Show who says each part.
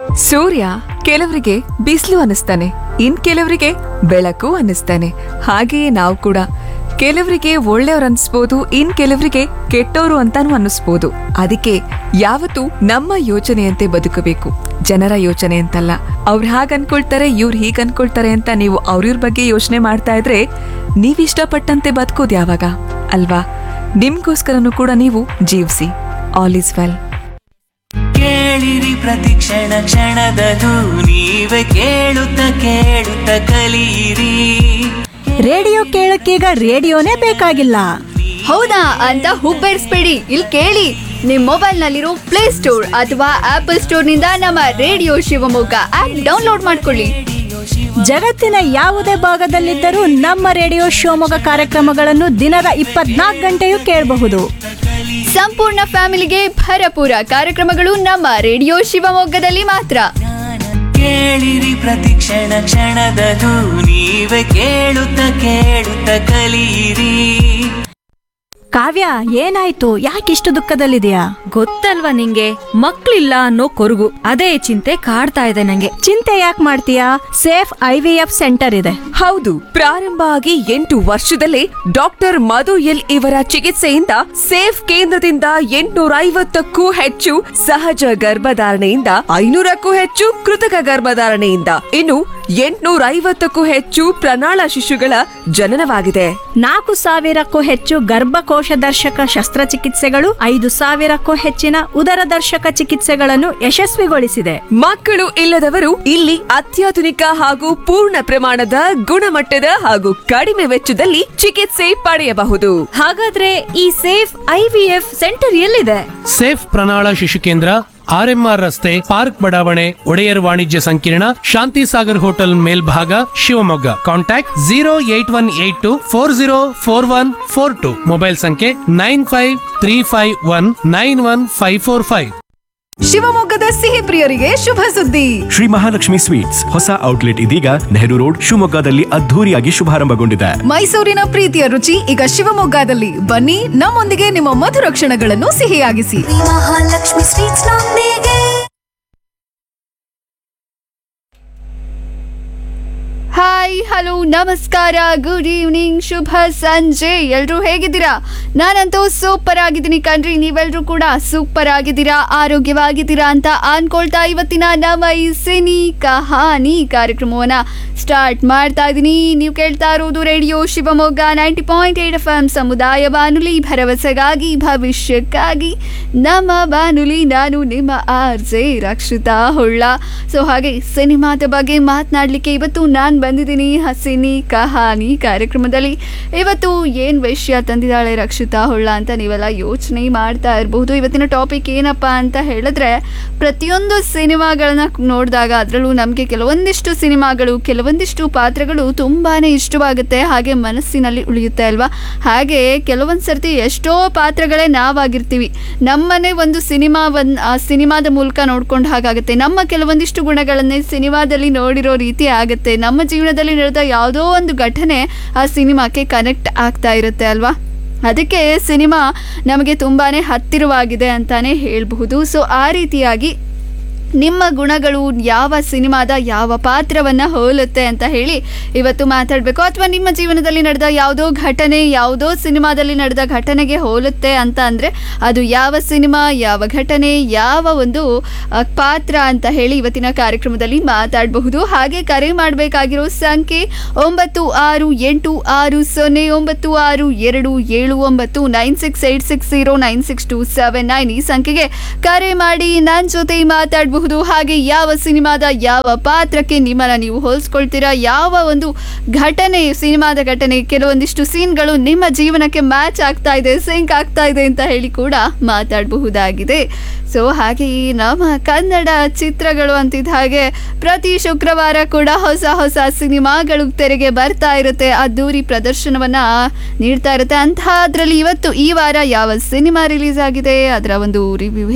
Speaker 1: ಸೂರ್ಯ ಕೆಲವರಿಗೆ ಬಿಸಿಲು ಅನ್ನಿಸ್ತಾನೆ ಇನ್ ಕೆಲವರಿಗೆ ಬೆಳಕು ಅನ್ನಿಸ್ತಾನೆ ಹಾಗೆಯೇ ನಾವು ಕೂಡ ಕೆಲವರಿಗೆ ಒಳ್ಳೆಯವ್ರು ಅನ್ಸ್ಬೋದು ಇನ್ ಕೆಲವರಿಗೆ ಕೆಟ್ಟವರು ಅಂತಾನು ಅನ್ನಿಸ್ಬೋದು ಅದಕ್ಕೆ ಯಾವತ್ತು ನಮ್ಮ ಯೋಚನೆಯಂತೆ ಬದುಕಬೇಕು ಜನರ ಯೋಚನೆ ಅಂತಲ್ಲ ಅವ್ರು ಹಾಗ್ ಅನ್ಕೊಳ್ತಾರೆ ಇವ್ರು ಹೀಗ್ ಅನ್ಕೊಳ್ತಾರೆ ಅಂತ ನೀವು ಅವ್ರಿವ್ರ ಬಗ್ಗೆ ಯೋಚನೆ ಮಾಡ್ತಾ ಇದ್ರೆ ನೀವ್ ಇಷ್ಟಪಟ್ಟಂತೆ ಬದುಕೋದು ಯಾವಾಗ ಅಲ್ವಾ ನಿಮ್ಗೋಸ್ಕರನು ಕೂಡ ನೀವು ಜೀವಿಸಿ ಆಲ್ ಇಸ್ ವೆಲ್
Speaker 2: ಕೇಳಿರಿ ಪ್ರತಿ ಕ್ಷಣ ಕ್ಷಣದದು ನೀವೇ ಕೇಳುತ್ತ ಕೇಳುತ್ತ ಕಲಿಯಿರಿ
Speaker 3: ರೇಡಿಯೋ ಕೇಳಕ್ಕೀಗ ರೇಡಿಯೋನೇ ಬೇಕಾಗಿಲ್ಲ
Speaker 4: ಹೌದಾ ಅಂತ ಹುಬ್ಬೇರಿಸ್ಬೇಡಿ ಇಲ್ಲಿ ಕೇಳಿ ನಿಮ್ ಮೊಬೈಲ್ ನಲ್ಲಿರೋ ಪ್ಲೇ ಸ್ಟೋರ್ ಅಥವಾ ಆಪಲ್ ಸ್ಟೋರ್ ನಿಂದ ನಮ್ಮ ರೇಡಿಯೋ ಶಿವಮೊಗ್ಗ ಆಪ್ ಡೌನ್ಲೋಡ್ ಮಾಡ್ಕೊಳ್ಳಿ
Speaker 3: ಜಗತ್ತಿನ ಯಾವುದೇ ಭಾಗದಲ್ಲಿದ್ದರೂ ನಮ್ಮ ರೇಡಿಯೋ ಶಿವಮೊಗ್ಗ ಕಾರ್ಯಕ್ರಮಗಳನ್ನು ದಿನದ ಇಪ್ಪತ್ನಾಲ್ಕು ಗಂಟೆಯೂ ಕೇಳಬಹುದು
Speaker 4: ಸಂಪೂರ್ಣ ಫ್ಯಾಮಿಲಿಗೆ ಭರಪೂರ ಕಾರ್ಯಕ್ರಮಗಳು ನಮ್ಮ ರೇಡಿಯೋ ಶಿವಮೊಗ್ಗದಲ್ಲಿ ಮಾತ್ರ
Speaker 2: ಕೇಳಿರಿ ಪ್ರತಿ ಕ್ಷಣ ಕ್ಷಣದದು ನೀವೇ ಕೇಳುತ್ತ ಕೇಳುತ್ತ ಕಲಿಯಿರಿ
Speaker 3: ಕಾವ್ಯ ಏನಾಯ್ತು ಯಾಕಿಷ್ಟು ದುಃಖದಲ್ಲಿದೆಯಾ
Speaker 5: ಗೊತ್ತಲ್ವಾ ನಿಂಗೆ ಮಕ್ಳಿಲ್ಲ ಅನ್ನೋ ಕೊರಗು ಅದೇ ಚಿಂತೆ ಕಾಡ್ತಾ ಇದೆ ನಂಗೆ
Speaker 3: ಚಿಂತೆ ಯಾಕೆ ಮಾಡ್ತೀಯಾ safe I V F centre ಇದೆ
Speaker 1: ಹೌದು ಪ್ರಾರಂಭ ಆಗಿ ಎಂಟು ವರ್ಷದಲ್ಲೇ ಡಾಕ್ಟರ್ ಮಧು ಎಲ್ ಇವರ ಚಿಕಿತ್ಸೆಯಿಂದ ಸೇಫ್ ಕೇಂದ್ರದಿಂದ ಎಂಟುನೂರ ಐವತ್ತಕ್ಕೂ ಹೆಚ್ಚು ಸಹಜ ಗರ್ಭಧಾರಣೆಯಿಂದ ಐನೂರಕ್ಕೂ ಹೆಚ್ಚು ಕೃತಕ ಗರ್ಭಧಾರಣೆಯಿಂದ ಇನ್ನು ಎಂಟುನೂರ ಐವತ್ತಕ್ಕೂ ಹೆಚ್ಚು ಪ್ರಣಾಳ ಶಿಶುಗಳ ಜನನವಾಗಿದೆ
Speaker 3: ನಾಲ್ಕು ಸಾವಿರಕ್ಕೂ ಹೆಚ್ಚು ಗರ್ಭಕೋಶ ದರ್ಶಕ ಶಸ್ತ್ರಚಿಕಿತ್ಸೆಗಳು ಐದು ಸಾವಿರಕ್ಕೂ ಹೆಚ್ಚಿನ ಉದರ ದರ್ಶಕ ಚಿಕಿತ್ಸೆಗಳನ್ನು ಯಶಸ್ವಿಗೊಳಿಸಿದೆ
Speaker 1: ಮಕ್ಕಳು ಇಲ್ಲದವರು ಇಲ್ಲಿ ಅತ್ಯಾಧುನಿಕ ಹಾಗೂ ಪೂರ್ಣ ಪ್ರಮಾಣದ ಗುಣಮಟ್ಟದ ಹಾಗೂ ಕಡಿಮೆ ವೆಚ್ಚದಲ್ಲಿ ಚಿಕಿತ್ಸೆ ಪಡೆಯಬಹುದು
Speaker 5: ಹಾಗಾದ್ರೆ ಈ safe I V F centre ಎಲ್ಲಿದೆ
Speaker 6: ಸೇಫ್ ಪ್ರಣಾಳ ಶಿಶು ಕೇಂದ್ರ ಆರ್ಎಂಆರ್ ರಸ್ತೆ ಪಾರ್ಕ್ ಬಡಾವಣೆ ಒಡೆಯರ್ ವಾಣಿಜ್ಯ ಸಂಕೀರ್ಣ ಶಾಂತಿ ಸಾಗರ್ ಹೋಟೆಲ್ ಮೇಲ್ಭಾಗ Shivamogga contact zero eight one eight two four zero four one four two mobile ಸಂಖ್ಯೆ nine five three five one nine one five four five
Speaker 7: ಶಿವಮೊಗ್ಗದ ಸಿಹಿ ಪ್ರಿಯರಿಗೆ ಶುಭ ಸುದ್ದಿ
Speaker 8: ಶ್ರೀ ಮಹಾಲಕ್ಷ್ಮಿ ಸ್ವೀಟ್ಸ್ ಹೊಸ ಔಟ್ಲೆಟ್ ಇದೀಗ ನೆಹರು ರೋಡ್ ಶಿವಮೊಗ್ಗದಲ್ಲಿ ಅದ್ಧೂರಿಯಾಗಿ ಶುಭಾರಂಭಗೊಂಡಿದೆ
Speaker 7: ಮೈಸೂರಿನ ಪ್ರೀತಿಯ ರುಚಿ ಈಗ ಶಿವಮೊಗ್ಗದಲ್ಲಿ ಬನ್ನಿ ನಮ್ಮೊಂದಿಗೆ ನಿಮ್ಮ ಮಧುರ ಕ್ಷಣಗಳನ್ನು ಸಿಹಿಯಾಗಿಸಿ
Speaker 9: ಮಹಾಲಕ್ಷ್ಮಿ ಸ್ವೀಟ್ಸ್ ನೊಂದಿಗೆ
Speaker 4: ಹಾಯ್ ಹಲೋ ನಮಸ್ಕಾರ ಗುಡ್ ಈವ್ನಿಂಗ್ ಶುಭ ಸಂಜೆ ಎಲ್ರೂ ಹೇಗಿದ್ದೀರಾ ನಾನಂತೂ ಸೂಪರ್ ಆಗಿದ್ದೀನಿ ಕಣ್ರಿ ನೀವೆಲ್ರೂ ಕೂಡ ಸೂಪರ್ ಆಗಿದ್ದೀರಾ ಆರೋಗ್ಯವಾಗಿದ್ದೀರಾ ಅಂತ ಅನ್ಕೊಳ್ತಾ ಇವತ್ತಿನ ನಮ್ಮ ಈ ಸಿನಿ ಕಹಾನಿ ಕಾರ್ಯಕ್ರಮವನ್ನ ಸ್ಟಾರ್ಟ್ ಮಾಡ್ತಾ ಇದ್ದೀನಿ ನೀವು ಕೇಳ್ತಾ ಇರೋದು radio Shivamogga ninety point eight F M ಸಮುದಾಯ ಬಾನುಲಿ ಭರವಸೆಗಾಗಿ ಭವಿಷ್ಯಕ್ಕಾಗಿ ನಮ್ಮ ಬಾನುಲಿ ನಾನು ನಿಮ್ಮ R J Rakshita Holla so ಹಾಗೆ ಸಿನಿಮಾದ ಬಗ್ಗೆ ಮಾತನಾಡಲಿಕ್ಕೆ ಇವತ್ತು ನಾನು ಬಂದಿದ್ದೀನಿ ಹಸಿನಿ ಕಹಾನಿ ಕಾರ್ಯಕ್ರಮದಲ್ಲಿ ಇವತ್ತು ಏನು ವಿಷಯ ತಂದಿದ್ದಾಳೆ ರಕ್ಷಿತಾ ಹೊಳ್ಳ ಅಂತ ನೀವೆಲ್ಲ ಯೋಚನೆ ಮಾಡ್ತಾ ಇರಬಹುದು ಇವತ್ತಿನ ಟಾಪಿಕ್ ಏನಪ್ಪ ಅಂತ ಹೇಳಿದ್ರೆ ಪ್ರತಿಯೊಂದು ಸಿನಿಮಾಗಳನ್ನ ನೋಡಿದಾಗ ಅದರಲ್ಲೂ ನಮಗೆ ಕೆಲವೊಂದಿಷ್ಟು ಸಿನಿಮಾಗಳು ಕೆಲವೊಂದಿಷ್ಟು ಪಾತ್ರಗಳು ತುಂಬಾ ಇಷ್ಟವಾಗುತ್ತೆ ಹಾಗೆ ಮನಸ್ಸಿನಲ್ಲಿ ಉಳಿಯುತ್ತೆ ಅಲ್ವಾ ಹಾಗೆ ಕೆಲವೊಂದು ಸರ್ತಿ ಎಷ್ಟೋ ಪಾತ್ರಗಳೇ ನಾವಾಗಿರ್ತೀವಿ ನಮ್ಮನೆ ಒಂದು ಸಿನಿಮಾವನ್ನ ಆ ಸಿನಿಮಾದ ಮೂಲಕ ನೋಡ್ಕೊಂಡು ಹಾಗಾಗುತ್ತೆ ನಮ್ಮ ಕೆಲವೊಂದಿಷ್ಟು ಗುಣಗಳನ್ನೇ ಸಿನಿಮಾದಲ್ಲಿ ನೋಡಿರೋ ರೀತಿ ಆಗುತ್ತೆ ನಮ್ಮ ಜೀವನದಲ್ಲಿ ನಡೆದ ಯಾವುದೋ ಒಂದು ಘಟನೆ ಆ ಸಿನಿಮಾಕ್ಕೆ ಕನೆಕ್ಟ್ ಆಗ್ತಾ ಇರುತ್ತೆ ಅಲ್ವಾ ಅದಕ್ಕೆ ಸಿನಿಮಾ ನಮಗೆ ತುಂಬಾ ಹತ್ತಿರವಾಗಿದೆ ಅಂತಾನೆ ಹೇಳಬಹುದು ಸೊ ಆ ರೀತಿಯಾಗಿ ನಿಮ್ಮ ಗುಣಗಳು ಯಾವ ಸಿನಿಮಾದ ಯಾವ ಪಾತ್ರವನ್ನ ಹೋಲುತ್ತೆ ಅಂತ ಹೇಳಿ ಇವತ್ತು ಮಾತಾಡಬೇಕು ಅಥವಾ ನಿಮ್ಮ ಜೀವನದಲ್ಲಿ ನಡೆದ ಯಾವುದೋ ಘಟನೆ ಯಾವುದೋ ಸಿನಿಮಾದಲ್ಲಿ ನಡೆದ ಘಟನೆಗೆ ಹೋಲುತ್ತೆ ಅಂತ ಅಂದರೆ ಅದು ಯಾವ ಸಿನಿಮಾ ಯಾವ ಘಟನೆ ಯಾವ ಒಂದು ಆ, ಪಾತ್ರ ಅಂತ ಹೇಳಿ ಇವತ್ತಿನ ಕಾರ್ಯಕ್ರಮದಲ್ಲಿ ಮಾತಾಡಬಹುದು ಹಾಗೆ ಕರೆ ಮಾಡಬೇಕಾಗಿರೋ ಸಂಖ್ಯೆ ಒಂಬತ್ತು ಆರು ಎಂಟು ಆರು ಸೊನ್ನೆ ಒಂಬತ್ತು ಆರು ಎರಡು ಏಳು ಒಂಬತ್ತು nine six eight six zero nine six two seven nine ಈ ಸಂಖ್ಯೆಗೆ ಕರೆ ಮಾಡಿ ನನ್ನ ಜೊತೆ ಮಾತಾಡಬಹುದು ಹಾಗೆ ಯಾವ ಸಿನಿಮಾದ ಯಾವ ಪಾತ್ರಕ್ಕೆ ನಿಮ್ಮನ್ನ ನೀವು ಹೋಲಿಸ್ಕೊಳ್ತೀರಾ ಯಾವ ಒಂದು ಘಟನೆ ಸಿನಿಮಾದ ಘಟನೆ ಕೆಲವೊಂದಿಷ್ಟು ಸೀನ್ಗಳು ನಿಮ್ಮ ಜೀವನಕ್ಕೆ ಮ್ಯಾಚ್ ಆಗ್ತಾ ಇದೆ ಸಿಂಕ್ ಆಗ್ತಾ ಇದೆ ಅಂತ ಹೇಳಿ ಕೂಡ ಮಾತಾಡಬಹುದಾಗಿದೆ ಸೊ ಹಾಗೆ ಈ ನಮ್ಮ ಕನ್ನಡ ಚಿತ್ರಗಳು ಅಂತಿದ್ದ ಹಾಗೆ ಪ್ರತಿ ಶುಕ್ರವಾರ ಕೂಡ ಹೊಸ ಹೊಸ ಸಿನಿಮಾಗಳು ತೆರೆಗೆ ಬರ್ತಾ ಇರುತ್ತೆ ಅದ್ದೂರಿ ಪ್ರದರ್ಶನವನ್ನ ನೀಡ್ತಾ ಇರುತ್ತೆ ಅಂಥದ್ರಲ್ಲಿ ಇವತ್ತು ಈ ವಾರ ಯಾವ ಸಿನಿಮಾ ರಿಲೀಸ್ ಆಗಿದೆ ಅದರ ಒಂದು ರಿವ್ಯೂ